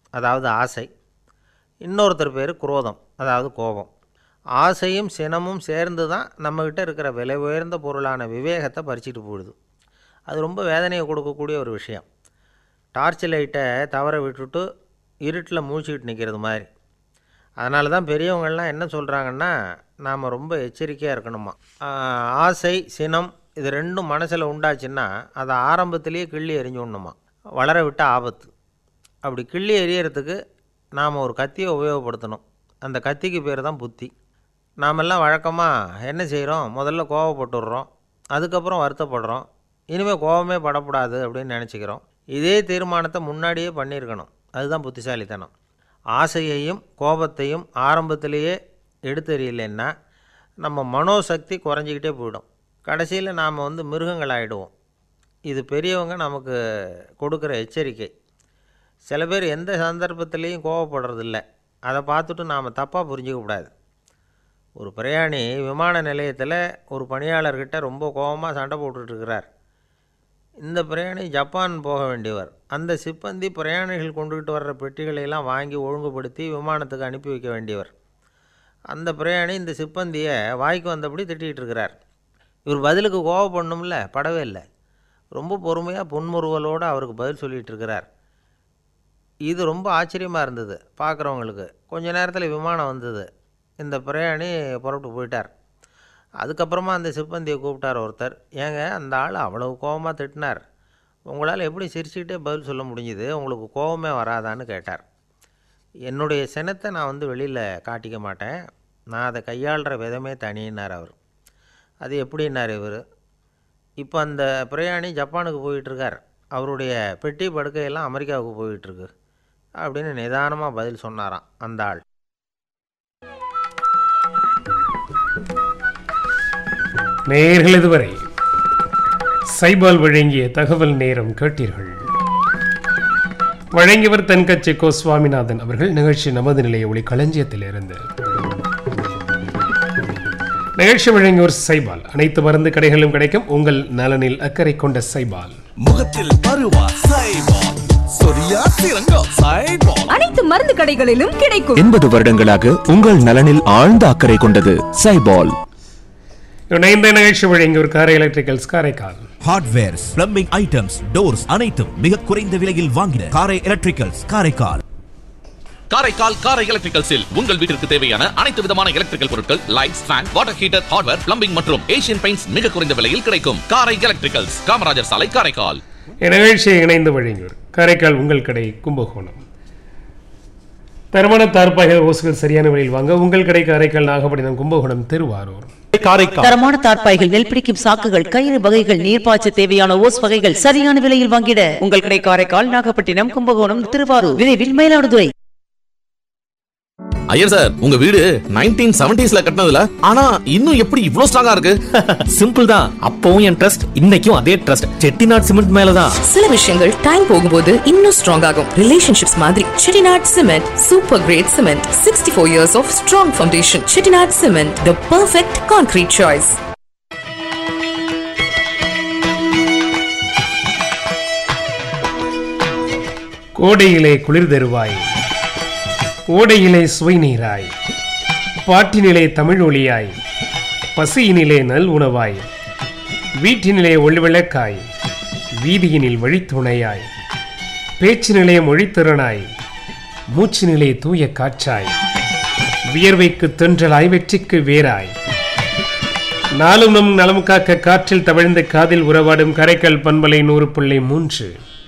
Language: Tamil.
அதாவது ஆசை இன்னொருத்தர் பேர் குரோதம் அதாவது கோபம் ஆசையும் சினமும் சேர்ந்து தான் நம்மக்கிட்ட இருக்கிற விலை உயர்ந்த பொருளான விவேகத்தை பறிச்சிட்டு போயிடுது அது ரொம்ப வேதனையை கொடுக்கக்கூடிய ஒரு விஷயம் டார்ச் லைட்டை தவற விட்டுட்டு இருட்டில் மூழ்கிட்டு நிற்கிறது மாதிரி அதனால தான் பெரியவங்கள்லாம் என்ன சொல்கிறாங்கன்னா நாம் ரொம்ப எச்சரிக்கையாக இருக்கணுமா ஆஹ், ஆசை சினம் இது ரெண்டும் மனசில் உண்டாச்சுன்னா அதை ஆரம்பத்திலேயே கிள்ளி எறிஞ்சுடணுமா வளர விட்ட ஆபத்து அப்படி கிள்ளி எறியறதுக்கு நாம் ஒரு கத்தியை உபயோகப்படுத்தணும் அந்த கத்திக்கு பேர் தான் புத்தி நாமெல்லாம் வழக்கமாக என்ன செய்கிறோம் முதல்ல கோவப்பட்டுடுறோம் அதுக்கப்புறம் வருத்தப்படுறோம் இனிமேல் கோவமே படக்கூடாது அப்படின்னு நினச்சிக்கிறோம் இதே தீர்மானத்தை முன்னாடியே பண்ணியிருக்கணும் அதுதான் புத்திசாலித்தனம் ஆசையையும் கோபத்தையும் ஆரம்பத்திலேயே எடுத்தெறியலைன்னா நம்ம மனோசக்தி குறைஞ்சிக்கிட்டே போயிடும் கடைசியில் நாம் வந்து மிருகங்கள் ஆகிடுவோம் இது பெரியவங்க நமக்கு கொடுக்குற எச்சரிக்கை சில பேர் எந்த சந்தர்ப்பத்திலையும் கோவப்படுறதில்ல அதை பார்த்துட்டு நாம் தப்பாக புரிஞ்சிக்கக்கூடாது ஒரு பிரயாணி விமான நிலையத்தில் ஒரு பணியாளர்கிட்ட ரொம்ப கோபமாக சண்டை போட்டுட்டு இருக்கிறார் இந்த பிரயாணி ஜப்பான் போக வேண்டியவர் அந்த சிப்பந்தி பிரயாணிகள் கொண்டுகிட்டு வர்ற பெட்டிகளை எல்லாம் வாங்கி ஒழுங்குபடுத்தி விமானத்துக்கு அனுப்பி வைக்க வேண்டியவர் அந்த பிரயாணி இந்த சிப்பந்தியை வாய்க்கு வந்தபடி திட்டிகிட்டு இருக்கிறார் இவர் பதிலுக்கு கோவப்படணும்ல படவே இல்லை ரொம்ப பொறுமையாக புன்முறுவலோடு அவருக்கு பதில் சொல்லிகிட்டு இருக்கிறார் இது ரொம்ப ஆச்சரியமாக இருந்தது பார்க்குறவங்களுக்கு கொஞ்ச நேரத்தில் விமானம் வந்தது இந்த பிரயாணி புறப்பட்டு போயிட்டார் அதுக்கப்புறமா அந்த சிப்பந்தியை கூப்பிட்டார் ஒருத்தர் ஏங்க அந்த ஆள் அவ்வளவு கோபமாக திட்டினார் உங்களால் எப்படி சிரிச்சுக்கிட்டே பதில் சொல்ல முடிஞ்சுது உங்களுக்கு கோபமே வராதான்னு கேட்டார் என்னுடைய சினத்தை நான் வந்து வெளியில் காட்டிக்க மாட்டேன் நான் அதை கையாளுற விதமே தனியினார் அவர் அது எப்படின்னார் இவர் இப்போ அந்த பிரயாணி ஜப்பானுக்கு போயிட்டுருக்கார் அவருடைய பெட்டி படுக்கையெல்லாம் அமெரிக்காவுக்கு போயிட்டுருக்கு அப்படின்னு நிதானமாக பதில் சொன்னாராம் அந்த ஆள் நேயர்கள் இதுவரை சைபால் வழங்கிய தகவல் நேரம் கேட்டீர்கள் வழங்கியவர் தென்கட்சி கோ சுவாமிநாதன் அவர்கள் நிகழ்ச்சி நமது நிலைய ஒளி களஞ்சியத்திலிருந்து நிகழ்ச்சி வழங்கியோர் சைபால் அனைத்து மருந்து கடைகளிலும் கிடைக்கும் உங்கள் நலனில் அக்கறை கொண்ட சைபால் முகத்தில் பருவா சைபால் சொரியா சிறங்கோ சைபால் அனைத்து மருந்து கடைகளிலும் கிடைக்கும் எண்பது வருடங்களாக உங்கள் நலனில் ஆழ்ந்த அக்கறை கொண்டது சைபால் இணைந்த நிகழ்ச்சி வழங்கியோர் Karai electricals Karaikal hardwares plumbing items doors அனைத்தும் மிக குறைந்த விலையில் வாங்கின காரை எலக்ட்ரிக்கல்ஸ் காரைக்கால் காரைக்கால் காரை எலக்ட்ரிக்கல்ஸில் உங்கள் வீட்டிற்கு தேவையான அனைத்து விதமான எலக்ட்ரிக்கல் பொருட்கள் lights fan water heater hardware plumbing மற்றும் ஏசியன் பெயிண்ட்ஸ் மிக குறைந்த விலையில் கிடைக்கும் காரை எலக்ட்ரிக்கல்ஸ் காமராஜர் சாலை காரைக்கால் இந்நிகழ்ச்சியை இணைந்து வழங்கியோர் காரைக்கால் உங்கள் கடை கும்பகோணம் தரமான தார்ப்பாய்கள் ஓசுகள் சரியான விலையில் வாங்க உங்கள் கடை காரைக்கால் நாகப்பட்டினம் கும்பகோணம் திருவாரூர் காரைக்கால் தரமான தார்ப்பாய்கள் நெல் பிடிக்கும் சாக்குகள் கயிறு வகைகள் நீர்ப்பாய்ச்ச தேவையான ஓஸ் வகைகள் சரியான விலையில் வாங்கிட உங்கள் கடை காரைக்கால் நாகப்பட்டினம் கும்பகோணம் திருவாரூர் விரைவில் மயிலாடுதுறை ஐயர் சார் உங்க வீடு நைன்டீன் செவன்டிஸ்ல கட்டினதுல ஆனா இன்னும் எப்படி இவ்ளோ ஸ்ட்ராங்கா இருக்கு சிம்பிள் தான் அப்பவும் என் ட்ரஸ்ட் இன்னைக்கும் அதே ட்ரஸ்ட் செட்டிநாட் சிமெண்ட் மேலதான் சில விஷயங்கள் டைம் போகும்போது இன்னும் ஸ்ட்ராங் ஆகும் ரிலேஷன்ஷிப்ஸ் மாதிரி Chettinad cement super great cement sixty four years of strong foundation Chettinad cement the perfect concrete choice கோடையிலே குளிர் தருவாய் ஓடையிலே சுவை நீராய் பாட்டினிலே தமிழ் ஒளியாய் பசியினிலே நல் உணவாய் வீட்டினிலே ஒளிவிளக்காய் வீதியினில் வழித்துணையாய் பேச்சினிலே மொழித்திறனாய் மூச்சினிலே தூய காற்றாய் வியர்வைக்கு தென்றலாய் வெற்றிக்கு வேராய் நாளும் நம் நலம் காக்க காற்றில் தவழ்ந்த காதில் உறவாடும் கரைக்கல் பண்பலை நூறு புள்ளி மூன்று